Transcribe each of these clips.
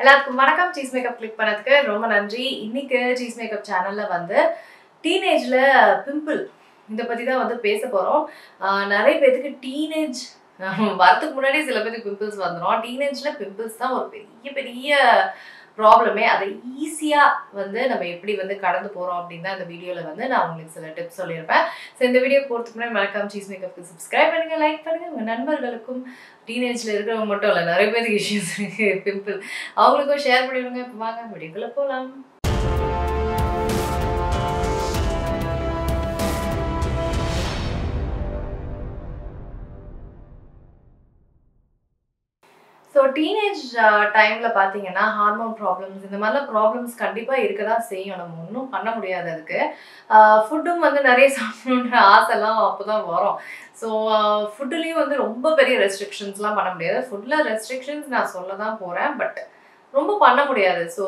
எல்லாருக்கும் வணக்கம் cheese makeup click பண்ணதுக்கு ரொம்ப நன்றி இன்னைக்கு சீஸ் மேக்கப் சேனல்ல வந்து டீனேஜ்ல பிம்பிள் இதை பத்தி தான் வந்து பேச போறோம் ஆஹ் நிறைய பேத்துக்கு டீனேஜ் வரதுக்கு முன்னாடி சில பேருக்கு பிம்பிள்ஸ் வந்துடும் டீனேஜ்ல பிம்பிள்ஸ் தான் ஒரு பெரிய பெரிய ப்ராப்ளமே அதை ஈஸியாக வந்து நம்ம எப்படி வந்து கடந்து போகிறோம் அப்படின்னு தான் இந்த வீடியோவில் வந்து நான் உங்களுக்கு சில டிப்ஸ் சொல்லியிருப்பேன் ஸோ இந்த வீடியோ போகிறதுக்கு முன்னாடி மறக்காம சீஸ் மேக்கப்க்கு சப்ஸ்கிரைப் பண்ணுங்க லைக் பண்ணுங்க உங்கள் நண்பர்களுக்கும் டீனேஜில் இருக்கிறவங்க மட்டும் இல்லை நிறைய பேருக்கு இஷ்யூஸ் இருக்கு பிம்பிள் அவங்களுக்கும் ஷேர் பண்ணிவிடுங்க இப்போ வாங்க வீடியோக்குள்ளே போகலாம் ஸோ டீனேஜ் டைமில் பார்த்தீங்கன்னா ஹார்மோன் ப்ராப்ளம்ஸ் இந்த மாதிரிலாம் ப்ராப்ளம்ஸ் கண்டிப்பாக இருக்க தான் செய்யும் நம்ம ஒன்றும் பண்ண முடியாது அதுக்கு ஃபுட்டும் வந்து நிறைய சாப்பிடணுன்ற ஆசைலாம் அப்போ தான் வரும் ஸோ ஃபுட்டுலேயும் வந்து ரொம்ப பெரிய ரெஸ்ட்ரிக்ஷன்ஸ்லாம் பண்ண முடியாது ஃபுட்டில் ரெஸ்ட்ரிக்ஷன்ஸ் நான் சொல்ல தான் போகிறேன் பட் ரொம்ப பண்ண முடியாது ஸோ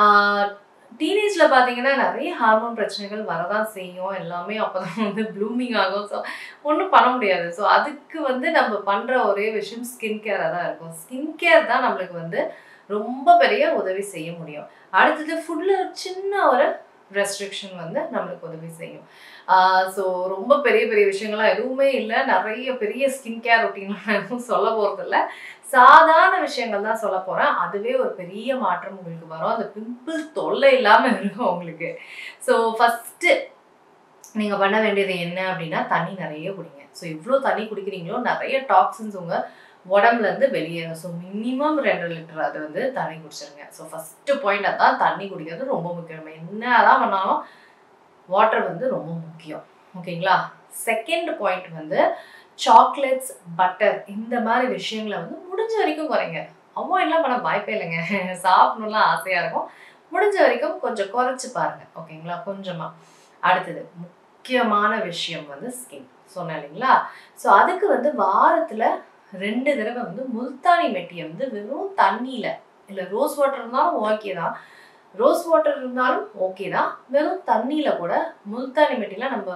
டீனேஜில் பார்த்தீங்கன்னா நிறைய ஹார்மோன் பிரச்சனைகள் வரதான் செய்யும் எல்லாமே அப்போ தான் வந்து ப்ளூமிங் ஆகும் ஸோ ஒன்றும் பண்ண முடியாது ஸோ அதுக்கு வந்து நம்ம பண்ணுற ஒரே விஷயம் ஸ்கின் கேராக தான் இருக்கும் ஸ்கின் கேர் தான் நம்மளுக்கு வந்து ரொம்ப பெரிய உதவி செய்ய முடியும் அடுத்தது ஃபுட்டில் சின்ன ஒரு ரெஸ்ட்ரிக்ஷன் வந்து நம்மளுக்கு உதவி செய்யும் ஸோ ரொம்ப பெரிய பெரிய விஷயங்கள்லாம் எதுவுமே இல்லை நிறைய பெரிய ஸ்கின் கேர் ரொட்டீன்லாம் எதுவும் சொல்ல போகிறதில்ல சாதாரண விஷயங்கள் தான் சொல்ல போகிறேன் அதுவே ஒரு பெரிய மாற்றம் உங்களுக்கு வரும் அந்த பிம்பிள் தொல்லை இல்லாமல் இருக்கும் உங்களுக்கு ஸோ ஃபஸ்ட்டு நீங்கள் பண்ண வேண்டியது என்ன அப்படின்னா தண்ணி நிறைய குடிங்க ஸோ எவ்வளோ தண்ணி குடிக்கிறீங்களோ நிறைய டாக்ஸின்ஸ் உங்கள் உடம்புலேருந்து வெளியேறும் ஸோ மினிமம் ரெண்டு லிட்டர் அது வந்து தண்ணி குடிச்சிருங்க ஸோ ஃபஸ்ட்டு பாயிண்ட் அதான் தண்ணி குடிக்கிறது ரொம்ப முக்கியம் நம்ம என்ன தான் பண்ணாலும் வாட்டர் வந்து ரொம்ப முக்கியம் ஓகேங்களா செகண்ட் பாயிண்ட் வந்து சாக்லேட்ஸ் பட்டர் இந்த மாதிரி விஷயங்களை வந்து முடிஞ்ச வரைக்கும் குறைங்க அவாய்ட்லாம் பண்ண வாய்ப்பே இல்லைங்க சாப்பிடணும்லாம் ஆசையாக இருக்கும் முடிஞ்ச வரைக்கும் கொஞ்சம் குறைச்சி பாருங்க ஓகேங்களா கொஞ்சமாக அடுத்தது முக்கியமான விஷயம் வந்து ஸ்கின் சொன்னேன் இல்லைங்களா ஸோ அதுக்கு வந்து வாரத்தில் ரெண்டு தடவை வந்து முல்தானி மெட்டியை வந்து வெறும் தண்ணியில் இல்லை ரோஸ் வாட்டர் இருந்தாலும் ஓகே தான் ரோஸ் வாட்டர் இருந்தாலும் ஓகே தான் வெறும் தண்ணியில் கூட முல்தானி மெட்டிலாம் நம்ம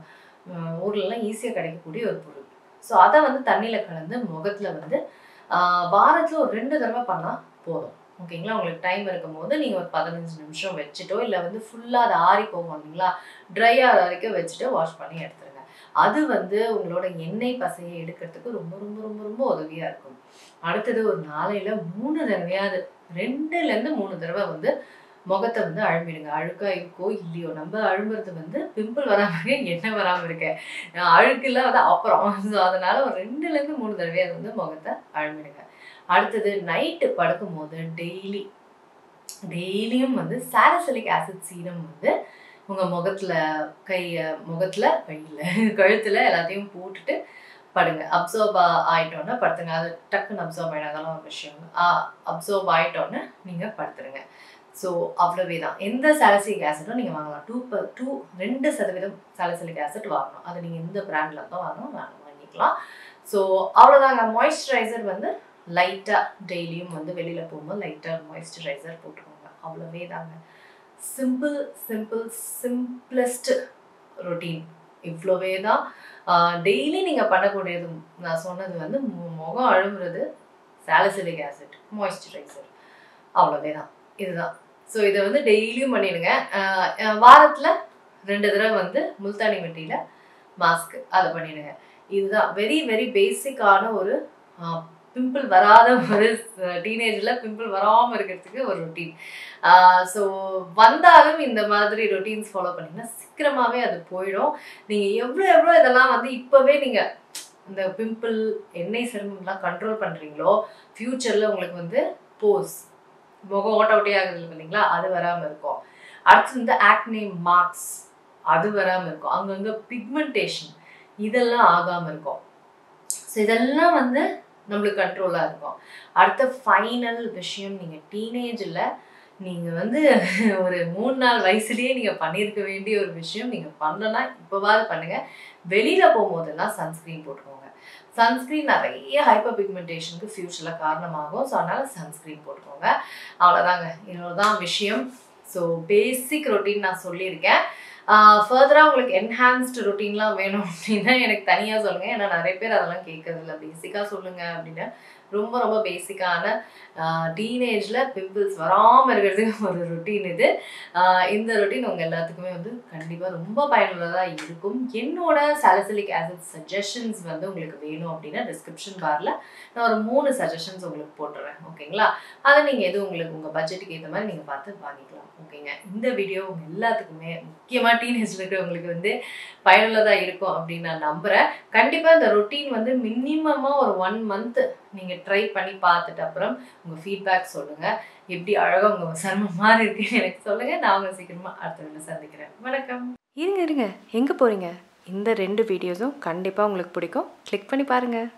ஊர்லலாம் ஈஸியாக கிடைக்கக்கூடிய ஒரு பொருள் ஸோ அதை வந்து தண்ணியில் கலந்து முகத்தில் வந்து வாரத்தில் ஒரு ரெண்டு தடவை பண்ணால் போதும் ஓகேங்களா உங்களுக்கு டைம் இருக்கும் போது நீங்கள் ஒரு பதினஞ்சு நிமிஷம் வச்சுட்டோ இல்லை வந்து ஃபுல்லாக அது ஆறி போகும் இல்லைங்களா ட்ரை ஆகிற வரைக்கும் வச்சுட்டு வாஷ் பண்ணி எடுத்துருங்க அது வந்து உங்களோட எண்ணெய் பசையை எடுக்கிறதுக்கு ரொம்ப ரொம்ப ரொம்ப ரொம்ப உதவியாக இருக்கும் அடுத்தது ஒரு நாளையில் மூணு தடவையாவது ரெண்டுலேருந்து மூணு தடவை வந்து முகத்தை வந்து அழும்பிடுங்க அழுக்கா இருக்கோ இல்லையோ நம்ம அழும்புறது வந்து பிம்பிள் வராமல் எண்ணெய் வராமல் இருக்க அழுக்குலாம் வந்து அப்புறம் ஸோ அதனால ஒரு ரெண்டுலேருந்து மூணு தடவையாவது வந்து முகத்தை அழும்பிடுங்க அடுத்தது நைட்டு படுக்கும்போது டெய்லி டெய்லியும் வந்து சாரசிலிக் ஆசிட் சீரம் வந்து உங்கள் முகத்தில் கை முகத்தில் கையில் கழுத்தில் எல்லாத்தையும் போட்டுட்டு படுங்க அப்சர்வ் ஆயிட்டோன்னே படுத்துங்க அது டக்குன்னு அப்சர்வ் ஆகிடாதெல்லாம் ஒரு விஷயம் அப்சர்வ் ஆயிட்டோன்னே நீங்கள் படுத்துருங்க ஸோ அவ்வளவே தான் எந்த சாலசிலிக் ஆசிடும் நீங்கள் வாங்கலாம் டூ பர் டூ ரெண்டு சதவீதம் சாலசிலிக் ஆசிட் வாங்கணும் அது நீங்கள் எந்த பிராண்டில் தான் வாங்கணும் வாங்கிக்கலாம் ஸோ அவ்வளோதாங்க மாய்ஸ்சரைசர் வந்து லைட்டாக டெய்லியும் வந்து வெளியில் போகும்போது லைட்டாக மாய்ஸ்சரைசர் போட்டுக்கோங்க அவ்வளோவே தாங்க சிம்பிள் சிம்பிள் சிம்பிளஸ்ட் ரொட்டீன் இவ்வளோவே தான் டெய்லி நீங்கள் பண்ணக்கூடியது நான் சொன்னது வந்து முகம் அழுகுறது சாலசிலிக் ஆசிட் மாய்ஸ்சரைசர் அவ்வளோவே தான் இதுதான் ஸோ இதை வந்து டெய்லியும் பண்ணிடுங்க வாரத்தில் ரெண்டு தடவை வந்து முல்தானி மெட்டியில் மாஸ்க்கு அதை பண்ணிடுங்க இதுதான் வெரி வெரி பேசிக்கான ஒரு பிம்பிள் வராத ஒரு டீனேஜில் பிம்பிள் வராமல் இருக்கிறதுக்கு ஒரு ரொட்டீன் ஸோ வந்தாலும் இந்த மாதிரி ரொட்டீன்ஸ் ஃபாலோ பண்ணிங்கன்னா சீக்கிரமாகவே அது போயிடும் நீங்கள் எவ்வளோ எவ்வளோ இதெல்லாம் வந்து இப்போவே நீங்கள் இந்த பிம்பிள் எண்ணெய் சிரமம்லாம் கண்ட்ரோல் பண்ணுறீங்களோ ஃப்யூச்சரில் உங்களுக்கு வந்து போஸ் முகம் ஓட்ட ஓட்டையாகுது இல்லைங்களா அது வராமல் இருக்கும் அடுத்து வந்து ஆக்னே மார்க்ஸ் அது வராமல் இருக்கும் அங்கங்கே பிக்மெண்டேஷன் இதெல்லாம் ஆகாமல் இருக்கும் ஸோ இதெல்லாம் வந்து நம்மளுக்கு கண்ட்ரோலாக இருக்கும் அடுத்த ஃபைனல் விஷயம் நீங்கள் டீனேஜில் நீங்கள் வந்து ஒரு மூணு நாள் வயசுலேயே நீங்கள் பண்ணியிருக்க வேண்டிய ஒரு விஷயம் நீங்கள் பண்ணனா இப்போவாது பண்ணுங்கள் வெளியில் போகும்போதெல்லாம் சன்ஸ்க்ரீன் போட்டுக்கோங்க சன்ஸ்க்ரீன் நிறைய ஹைப்பர் பிக்மெண்டேஷனுக்கு ஃப்யூச்சரில் காரணமாகும் ஸோ அதனால் சன்ஸ்க்ரீன் போட்டுக்கோங்க அவ்வளோதாங்க இவ்வளோதான் விஷயம் ஸோ பேசிக் ரொட்டீன் நான் சொல்லியிருக்கேன் ஃபர்தராக உங்களுக்கு என்ஹான்ஸ்டு ரொட்டீன்லாம் வேணும் அப்படின்னா எனக்கு தனியாக சொல்லுங்கள் ஏன்னா நிறைய பேர் அதெல்லாம் கேட்கறதில்ல பேசிக்காக சொல்லுங்கள் அப்படின்னு ரொம்ப ரொம்ப பேசிக்கான டீனேஜில் பிம்பிள்ஸ் வராமல் இருக்கிறதுக்கு ஒரு ரொட்டீன் இது ஆஹ் இந்த ரொட்டீன் உங்கள் எல்லாத்துக்குமே வந்து கண்டிப்பாக ரொம்ப பயனுள்ளதாக இருக்கும் என்னோட சாலிசிலிக் ஆசிட் சஜஷன்ஸ் வந்து உங்களுக்கு வேணும் அப்படின்னா டிஸ்கிரிப்ஷன் பாரில் நான் ஒரு மூணு சஜஷன்ஸ் உங்களுக்கு போட்டுறேன் ஓகேங்களா அதை நீங்கள் எது உங்களுக்கு உங்கள் பட்ஜெட்டுக்கு ஏற்ற மாதிரி நீங்கள் பார்த்து வாங்கிக்கலாம் ஓகேங்க இந்த வீடியோ உங்க எல்லாத்துக்குமே முக்கியமாக டீனேஜில் இருக்கிறவங்களுக்கு வந்து பயனுள்ளதாக இருக்கும் அப்படின்னு நான் நம்புகிறேன் கண்டிப்பாக இந்த ரொட்டீன் வந்து மினிமமாக ஒரு ஒன் மந்த் நீங்கள் ட்ரை பண்ணி பார்த்துட்டு அப்புறம் உங்கள் ஃபீட்பேக் சொல்லுங்கள் எப்படி அழகாக உங்கள் சர்மம் மாதிரி இருக்குன்னு எனக்கு சொல்லுங்கள் நான் உங்களை சீக்கிரமாக அடுத்த வீடியோ சந்திக்கிறேன் வணக்கம் இருங்க இருங்க எங்கே போகிறீங்க இந்த ரெண்டு வீடியோஸும் கண்டிப்பாக உங்களுக்கு பிடிக்கும் கிளிக் பண்ணி பாருங்கள்